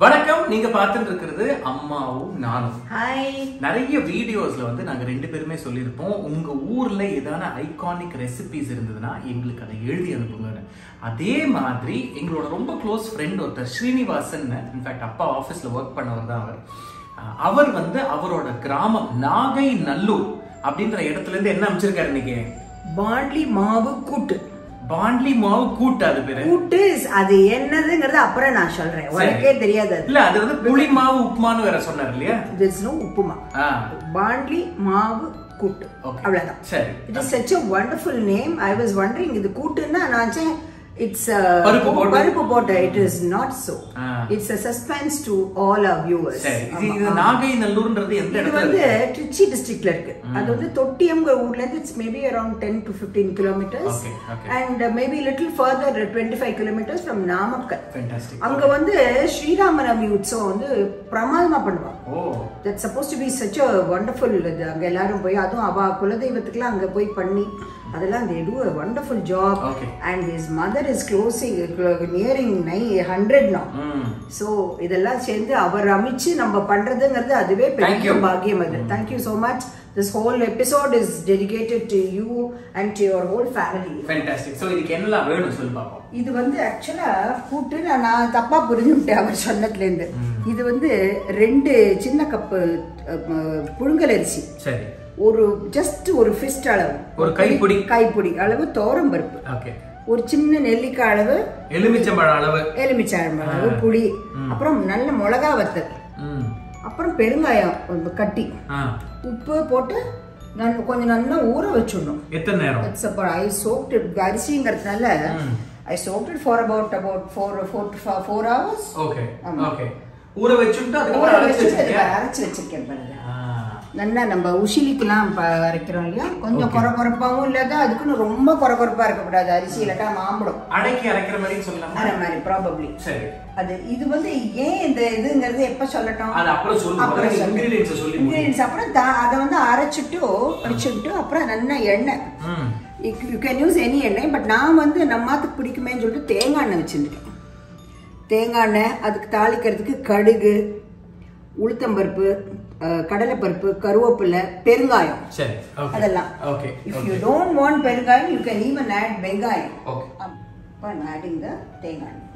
வணக்கம் நீங்க பார்த்துட்டு இருக்கிறது அம்மாவும் நானும் ஹாய் நிறைய வீடியோஸ்ல வந்து நாங்க ரெண்டு பேருமே சொல்லியிருப்போம் உங்க ஊர்ல ஏதான ஐகானிக் ரெசிபிஸ் இருந்ததுன்னா எங்களுக்கு அதை எழுதி அனுப்புங்கன்னு அதே மாதிரி எங்களோட ரொம்ப க்ளோஸ் ஃப்ரெண்ட் ஒருத்தர் ஸ்ரீனிவாசன் இன்ஃபேக்ட் அப்பா ஆஃபீஸ்ல ஒர்க் பண்ணவர் தான் அவர் அஹ் அவர் வந்து அவரோட கிராமம் நாகை நல்லூர் அப்படின்ற இடத்துல இருந்து என்ன அமைச்சிருக்காரு இன்னைக்கு பாண்ட்லி மாவு கூட்டு பாண்ட்லி மாவு கூட்டு அது பேரு கூட்டு அது என்னதுங்கிறது அப்புறம் நான் சொல்றேன் உனக்கே தெரியாது அது இல்ல அது வந்து புளி மாவு உப்புமான்னு வேற சொன்னார் இல்லையா திஸ் நோ உப்புமா ஆ பாண்ட்லி மாவு கூட்டு Okay. அவ்வளவுதான் சரி it is such a wonderful name I was wondering இது கூட்டுன்னா நான் இட்ஸ் பருப்பு போட்டு- பருப்பு போட்டு it is not so ah. It's a suspense to all our viewers சரி இது ஆமா, இது ஆமா. நாகை நல்லூர்ன்றது எந்த இது இடத்துல வந்து இருக்கு திருச்சி டிஸ்ட்ரிக்ட்ல இருக்கு அது வந்து தொட்டியம்ங்கிற ஊர்ல இருந்து it's maybe around ten to fifteen kilometres Okay, okay. And maybe little further twenty five kilometres from Namakkal fantastic அங்க வந்து ஸ்ரீராமநவமி உற்சவம் வந்து பிரமாதமா பண்ணுவாங்க oh that supposed to be such a wonderful இது அங்க எல்லாரும் போய் அதுவும் அவ குலதெய்வத்துக்குலாம் அங்க போய் பண்ணி அதெல்லாம் they do a wonderful job Okay. and his mother is closing nearing nine hundred now hmm so இதெல்லாம் சேர்ந்து அவர் அமைச்சு நம்ம பண்றதுங்கிறது அதுவே Thank பெரிய you. பாக்கியம் அது thank you so much this whole episode is dedicated to you and to your whole family fantastic so இதுக்கு என்னலாம் வேணும் சொல்லி பாப்போம் இது வந்து ஆக்சுவலா கூட்டு நான் நான் தப்பா புரிஞ்சுட்டேன் அவர் சொன்னதுல இருந்து இது வந்து ரெண்டு சின்ன கப்பு அஹ், புழுங்கல் அரிசி சரி ஒரு ஜஸ்ட் ஒரு ஃபிஸ்ட் அளவு ஒரு கைப்பிடி. கைப்பிடி அளவு தோரம் பருப்பு ஓகே ஒரு சின்ன நெல்லிக்காய் அளவு எலுமிச்சம்பழம் அளவு எலுமிச்சாழம் அளவு புளி அப்புறம் நல்ல மிளகா வத்தல் ம் அப்புறம் பெருங்காயம் ஒரு கட்டி ஆ உப்பு போட்டு நான் கொஞ்சம் நல்லா ஊற வச்சிடணும் எத்தனை நேரம் இட்ஸ் அப்போ ஐ சோக்ட் அரிசிங்கிறதுனால ம். I soaked for about about four four four hours okay ஆமா. ஓகே ஊற வச்சுட்டு ஊற அதுக்கப்புறம் அரைச்சு வச்சு வச்சிருக்கியா அரைச்சி வச்சிருக்கேன் பாருங்க ஆ நல்லா நம்ம உசிலிக்கெல்லாம் ப- அரைக்கிறோம் இல்லையா கொஞ்சம் குறை குறைப்பாவும் இல்லாத அதுக்குன்னு ரொம்ப குறை குறைப்பா இருக்கக்கூடாது அரிசி இல்லாட்டா மாம்பழம் அடைக்கி அரைக்கிற மாதிரி சொல்லலாமா அரை மாதிரி ப்ராபப்ளி சரி அது இது வந்து ஏன் இந்த இதுங்கிறது எப்ப சொல்லட்டும் அது அப்புறம் சொல்லு அப்புறம் முதல்ல சொல்லு. ingredients-அ சொல்லி முடி. Ingredients அப்புறம் தா- அதை வந்து அரைச்சிட்டு வச்சுட்டு அப்புறம் நல்லா எண்ணெய் ம் you can use any ennai but நான் வந்து நம்மாத்துக்கு பிடிக்குமேன்னு சொல்லிட்டு தேங்காய் எண்ணெய் வச்சுருக்கேன் தேங்காய் எண்ணெய் அதுக்கு தாளிக்கிறதுக்கு கடுகு உளுத்தம்பருப்பு அஹ், கடலைப்பருப்பு கருவேப்பிலை பெருங்காயம் சரி ஓகே அதெல்லாம் okay if you don't want perungayam you can even add vengayam okay அப்போ adding the thengai ennai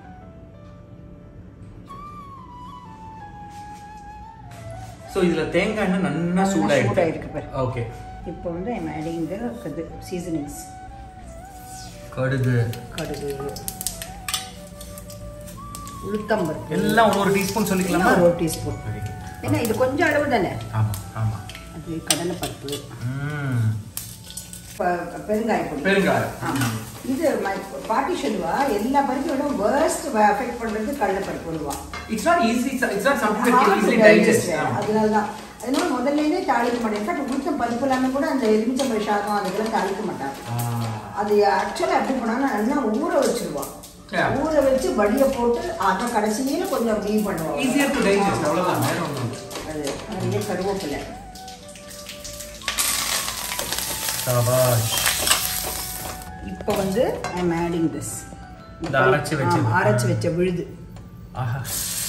so இதுல தேங்காய் எண்ணெய் நல்லா நல்லா சூடாயிருக்கு சூடாயிருக்கு பாரு. ஓகே இப்போ வந்து ஐம் ஆடிங் த இது சீசனிங்ஸ் கடுகு கடுகு உளுத்தம்பருப்பு எல்லாம் ஒரு ஒரு டீஸ்பூன் சொல்லிக்கலாமா எல்லாம் ஒரு டீஸ்பூன் Very good. ஏன்னா இது கொஞ்சம் அளவு தானே ஆமா ஆமா அது கடலைப்பருப்பு ம் ப- பெருங்காய பொடி பெருங்காயம் ஆமா. இது my பாட்டி சொல்லுவா எல்லா பருப்பையும் விட வேர்ஸ்ட் அஃபெக்ட் பண்றது கடலைப்பருப்பு விடுவா it's not easy it's not something that can easily digest அதனால தான் அதனால முதல்ல இருந்தே தாளிக்க மாட்டேன் இன்ஃபேக்ட் உளுத்தம் பருப்பு எல்லாமே கூட அந்த எலுமிச்சம்பழ சாதம் அதுக்கெல்லாம் தாளிக்க மாட்டாங்க அது ஆக்சுவலாக எப்படி பண்ணாங்கன்னா நல்லா ஊற வச்சிருவா Yeah. ஊற வச்சு வடிய போட்டு அதை கடைசியில கொஞ்சம் அப்படி பண்ணுவாங்க ஈஸியர் டு டைஜஸ்ட் அவ்வளவுதான் வேற ஒண்ணும் இல்ல. அது நிறைய கருவேப்பிலை சபாஷ் இப்போ வந்து ஐ எம் ஆடிங் திஸ் இந்த அரைச்சு வச்சது. அரைச்சு வச்ச விழுது ஆஹா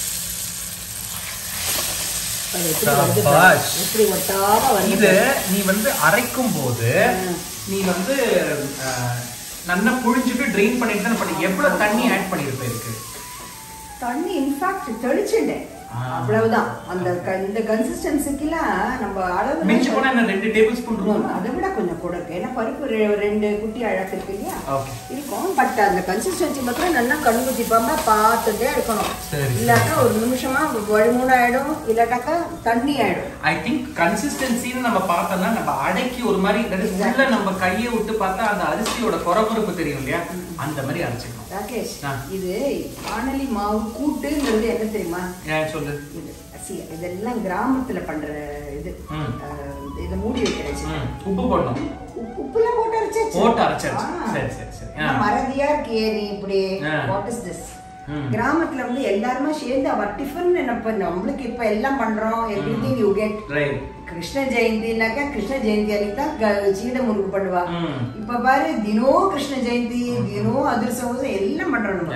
அது எப்படி வருது பாரு. சபாஷ். எப்படி ஒட்டாம வருது இது பாரு. நீ வந்து அரைக்கும் போது நீ வந்து அஹ், நல்லா புழிஞ்சிட்டு ட்ரெயின் பண்ணிட்டு தான் பண்ணி எவ்வளவு தண்ணி ஆட் பண்ணிருப்ப இருக்கு தண்ணி இன்ஃபேக்ட் தெளிச்சுட்டேன் ஆ. அவ்வளவுதான் அந்த க- இந்த கன்சிஸ்டன்சிக்கெல்லாம் நம்ம அளவு மிஞ்சி போனா என்ன ரெண்டு டேபிள் ஸ்பூன் இருக்கும் அதை விட கொஞ்சம் கூட இருக்கு ஏன்னா பருப்பு ரெ- ரெண்டு குட்டி அழகு இருக்கு இல்லையா ஓகே இருக்கும் பட் அந்த கன்சிஸ்டன்சி மாத்திரம் நல்லா கண்ணு குத்திப்பாம பார்த்துட்டே இருக்கணும் சரி, இல்லாட்டா ஒரு நிமிஷமா வழிமூணு ஆயிடும் இல்லாட்டாக்கா தண்ணி ஆயிடும் ஐ திங்க் கன்சிஸ்டன்சின்னு நம்ம பார்த்தோம்னா நம்ம அடக்கி ஒரு மாதிரி that is உள்ள நம்ம கையை விட்டு பார்த்தா அந்த அரிசியோட குறகுறுப்பு தெரியும் இல்லையா அந்த மாதிரி அரைச்சிக்கணும் ராகேஷ் ஆ. இது வானலி மாவு கூட்டுங்கிறது என்ன தெரியுமா ஏன் சொல்லு இது see, இதெல்லாம் கிராமத்துல பண்ற இது ம். அஹ், இதை மூடி வைக்கிறேன் ம், உப்பு போடணும் உப்பு- உப்புலாம் போட்டு அரைச்சாச்சு போட்டு அரைச்சாச்சு. ஆ. சரி, சரி, சரி. ஆ. ஆனா மறதியா இருக்கியே நீ இப்படி ஆ. வாட் இஸ் திஸ் ம். கிராமத்துல வந்து எல்லாருமே சேர்ந்து அவர் டிஃபன் நம்ம நம்மளுக்கு இப்ப எல்லாம் பண்றோம் everything you get right Krishna ஜெயந்தினாக்கா கிருஷ்ண ஜெயந்தி அன்னைக்கு தான் க- சீடை முறுக்கு பண்ணுவா ம். இப்ப பாரு தினோ கிருஷ்ண ஜெயந்தி தினோ அதிர்சவசம் எல்லாம் பண்றோம் நம்ம Yeah.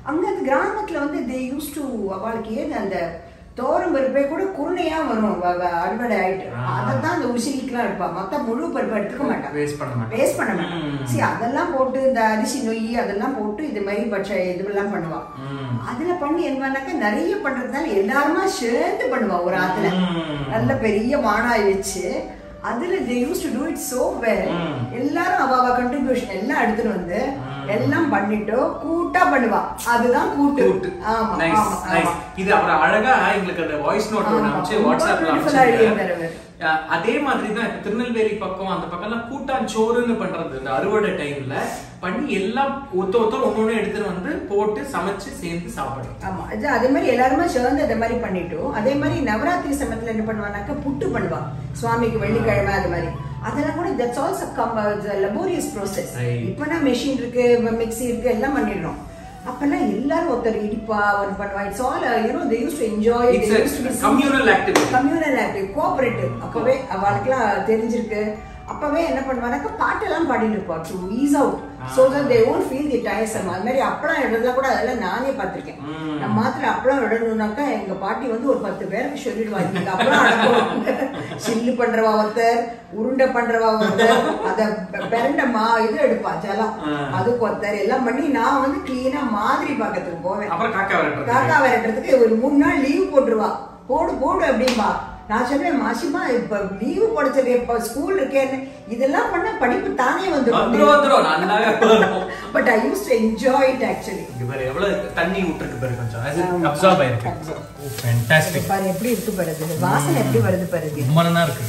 அங்க அந்த கிராமத்துல வந்து தே யூஸ் டு அவளுக்கு ஏது அந்த தோரம் பருப்பே கூட குருணையா வரும் வ- வ- அறுவடை ஆயிட்டு ஆ. அதை தான் அந்த உசிலிக்கெல்லாம் எடுப்பா மொத்த முழு பருப்பு எடுத்துக்க மாட்டான் வேஸ்ட் பண்ண மாட்டேன் வேஸ்ட் பண்ண மாட்டான் ம். சரி அதெல்லாம் போட்டு இந்த அரிசி நொய் அதெல்லாம் போட்டு இது மாதிரி பட்ச இதுவெல்லாம் பண்ணுவா ம். அதுல பண்ணி என்னன்னாக்கா நிறைய பண்றதுனால எல்லாருமா சேர்ந்து பண்ணுவா ஒரு ஆத்துல ம். நல்ல பெரிய மானாய் வச்சு அதுல they used to do it so well ம். எல்லாரும் அவ அவ கண்ட்ரிபியூஷன் எல்லாம் எடுத்துட்டு வந்து ம். எல்லாம் பண்ணிட்டு கூட்டா பண்ணுவா அதுதான் கூட்டு கூட்டு. ஆமா Nice, ஆமா nice. ஆமா இது அப்புறம் அழகா எங்களுக்கு அந்த வாய்ஸ் நோட் ஆமா. அனுப்பிச்சு ரொம்ப வாட்ஸ்அப்ல beautiful ஆ எழுதியிருந்தாரு அனுப்பிச்சு அவரு. அஹ் அதே மாதிரி தான் இப்ப திருநெல்வேலி பக்கம் அந்த பக்கம்லாம் கூட்டாஞ்சோறுன்னு பண்றது இந்த அறுவடை டைம்ல பண்ணி எல்லாம் ஒத்த ஒருத்தர் ஒன்னொன்னு எடுத்துட்டு வந்து போட்டு சமைச்சு சேர்ந்து சாப்பிடுறோம் ஆமா அது அதே மாதிரி எல்லாருமே சேர்ந்து அதே மாதிரி பண்ணிட்டோம் அதே மாதிரி நவராத்திரி சமயத்துல என்ன பண்ணுவானாக்கா புட்டு பண்ணுவா சுவாமிக்கு வெள்ளிக்கிழமை அது மாதிரி அதெல்லாம் கூட that's also come laborious process Right. இப்பனா மெஷின் இருக்கு மிக்ஸி இருக்கு எல்லாம் பண்ணிடுறோம் அப்பெல்லாம் எல்லாரும் ஒருத்தர் இடிப்பா ஒன்று பண்ணுவா it's all you know they use to enjoy It's a communal activity. Communal active cooperative அப்பவே அவளுக்குலாம் தெரிஞ்சிருக்கு அப்பவே என்ன பண்ணுவானாக்கா பாட்டெல்லாம் பாடிட்டு இருப்பா to ease out so that they won't feel the tiresome அது மாதிரி அப்பளம் இடறதுல கூட அதெல்லாம் நானே பார்த்திருக்கேன் ம். நம்ம மாத்திர அப்பளம் இடணும்னாக்கா எங்க பாட்டி வந்து ஒரு பத்து பேருக்கு சொல்லிடுவாங்க நீங்க அப்பளம் அடக்குவாங்க சில்லு பண்றவா ஒருத்தர் உருண்டை பண்றவா ஒருத்தர் அத பெ- பெரண்ட மா இது எடுப்பா ஜலம் ஆ. அதுக்கு ஒருத்தர் எல்லாம் பண்ணி நான் வந்து கிளீனா மாதிரி பார்க்கறதுக்கு போவேன் அப்புறம் காக்கா விரட்டுறது காக்கா விரட்டுறதுக்கு ஒரு மூணு நாள் லீவ் போட்டுருவா போடு போடு அப்படிம்பா நான் சொல்றேன் மாசிமா இப்ப லீவு போடுறது இப்ப ஸ்கூல் இருக்கேன்னு இதெல்லாம் பண்ண படிப்பு தானே வந்துரும் வந்துடும் வந்துரும் நல்லாவே வரும் but I use to enjoy it actually இங்க பாரு எவ்வளவு தண்ணி விட்டுருக்கு பாரு கொஞ்சம் அது ஆமா. அப்சார்ப் ஆயிருக்கு Absorb. ஃபேண்டாஸ்டிக் பாரு எப்படி இருக்கு பாரு இது. வாசனை எப்படி வருது பாருங்க ரொம்ப நல்லா இருக்கு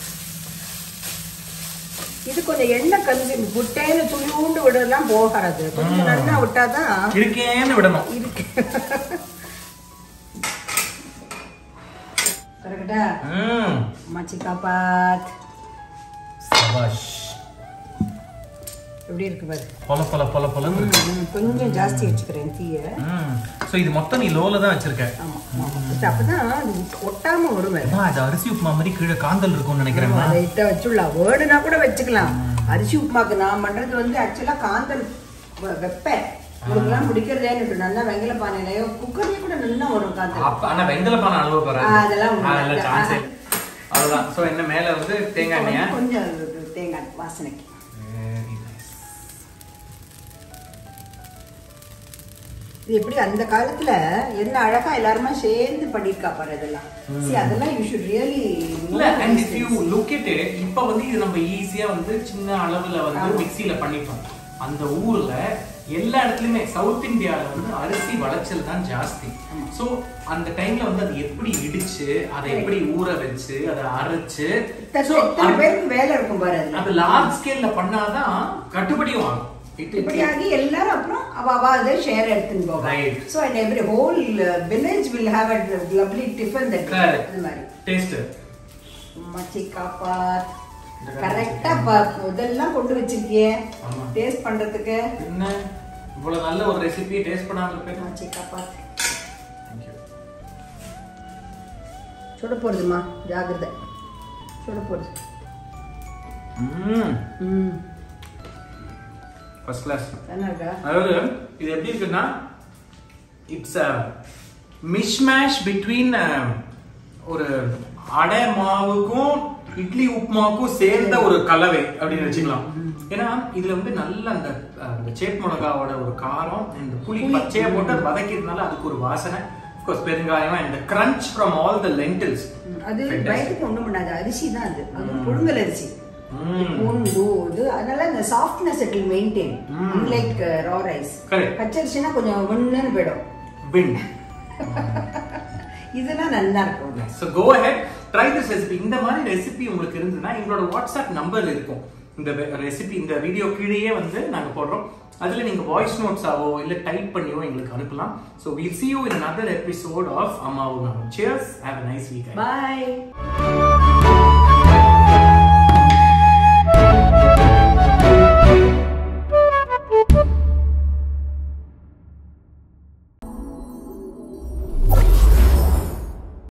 இது கொஞ்சம் எண்ணெய் கன்சியூம் குட்டைன்னு துளிவுண்டு விடலாம் போகாது கொஞ்சம் நல்லா விட்டாதான் இருக்கேன்னு விடணும் இருக்கு கரெக்டா ம் மச்சி காப்பாத் சபாஷ் எப்படி இருக்கு பாரு பொல பொல பொல பொலன்னு இருக்கு ம், கொஞ்சம் ஜாஸ்தி வச்சுக்கிறேன் தீய ம் சோ இது மொத்தம் நீ லோல தான் வச்சிருக்க ஆமா ஆமா இது அப்பதான் அது ஒட்- ஒட்டாம வரும் வேற அம்மா, அது அரிசி உப்புமா மாதிரி கீழே காந்தல் இருக்கும்னு நினைக்கிறேன் லைட்டா வச்சுடலாம் வேர்டுனா கூட வச்சுக்கலாம் அரிசி உப்புமாக்கு நான் பண்றது வந்து ஆக்சுவலா காந்தல் வ- வைப்பேன் உங்களுக்குலாம் பிடிக்கிறதேன்னு நல்லா வெங்கல பானையிலயோ குக்கர்லயே கூட நல்லா வரும் காந்தல் அப்ப ஆனா வெங்கல பானை அழுவ போறாரு ஆ, அதெல்லாம் உண்மை. அதெல்லாம் சான்ஸே அவ்வளவுதான் சோ என்ன மேல வந்து தேங்காய் எண்ணெயா கொஞ்சம் தேங்காய் வாசனைக்கு Very nice. இது எப்படி அந்த காலத்துல என்ன அழகா எல்லாருமே சேர்ந்து பண்ணிருக்கா பாரு அதெல்லாம் See, அதெல்லாம் யூ ஷுட் ரியலி இல்ல and if you look it இப்ப வந்து இது நம்ம ஈஸியா வந்து சின்ன அளவுல வந்து ஆமா. மிக்ஸில பண்ணிட்டோம் அந்த ஊர்ல எல்லா இடத்துலயுமே சவுத் இந்தியால வந்து அரிசி விளைச்சல் தான் ஜாஸ்தி சோ அந்த டைம்ல வந்து அது எப்படி இடிச்சு அதை எப்படி ஊற வச்சு அதை அரைச்சு so எத்தனை அந்த- பேருக்கு வேலை இருக்கும் பாரு அதுல அது லார்ஜ் ஸ்கேல்ல பண்ணாதான் கட்டுப்படியும் ஆகும் It- it- இப்படியாகி எல்லாரும் அப்புறம் அவ அவ அதை ஷேர் எடுத்துன்னு போவா Right. So and every whole village will have a lovely tiffin that Correct. அது மாதிரி taste. மச்சி காப்பாத் இந்த கரெக்டா இதெல்லாம் கொண்டு வச்சிருக்கியே ஆமா. டேஸ்ட் பண்றதுக்கு என்ன இவ்வளவு நல்ல ஒரு ரெசிபியை டேஸ்ட் பண்ணாம இருப்பேன் மச்சி காப்பாத் Thank you. சுட போறதுமா ஜாகிரதை சுட போறது ம் ம் ஃபர்ஸ்ட் கிளாஸ் நல்லா இருக்கா அதாவது இது எப்படி இருக்குன்னா இட்ஸ் அ மிஷ்மேஷ் பிட்வீன் ஒரு அடை மாவுக்கும் இட்லி உப்புமாவுக்கும் சேர்ந்த ஒரு கலவை அப்படின்னு வச்சுக்கலாம் ஏன்னா இதுல வந்து நல்ல அந்த அஹ், அந்த சேட் மிளகாவோட ஒரு காரம் இந்த புளி பச்சையா போட்டு அது வதக்கிறதுனால அதுக்கு ஒரு வாசனை course perungayam and crunch from all the lentils ம், அது வயிற்றுக்கு ஒண்ணும் பண்ணாது அரிசி தான் அது அது புழுங்கல் அரிசி ம். பூண்டு இது அதனால இந்த சாஃப்ட்னஸ் இட் வில் மெயின்டைன் ம். Unlike raw rice Correct. பச்சரிசினா கொஞ்சம் ஒண்ணுன்னு போயிடும் வின் இதெல்லாம் நல்லா இருக்கும் so go ahead try this recipe இந்த மாதிரி ரெசிபி உங்களுக்கு இருந்ததுன்னா எங்களோட வாட்ஸ்அப் நம்பர் இருக்கும் இந்த ரெசிபி இந்த வீடியோ கீழேயே வந்து நாங்க போடுறோம் அதுல நீங்க வாய்ஸ் நோட்ஸாவோ இல்ல டைப் பண்ணியோ எங்களுக்கு அனுப்பலாம் so will see you in another episode of அம்மாவும் நானும் cheers have a nice weekend bye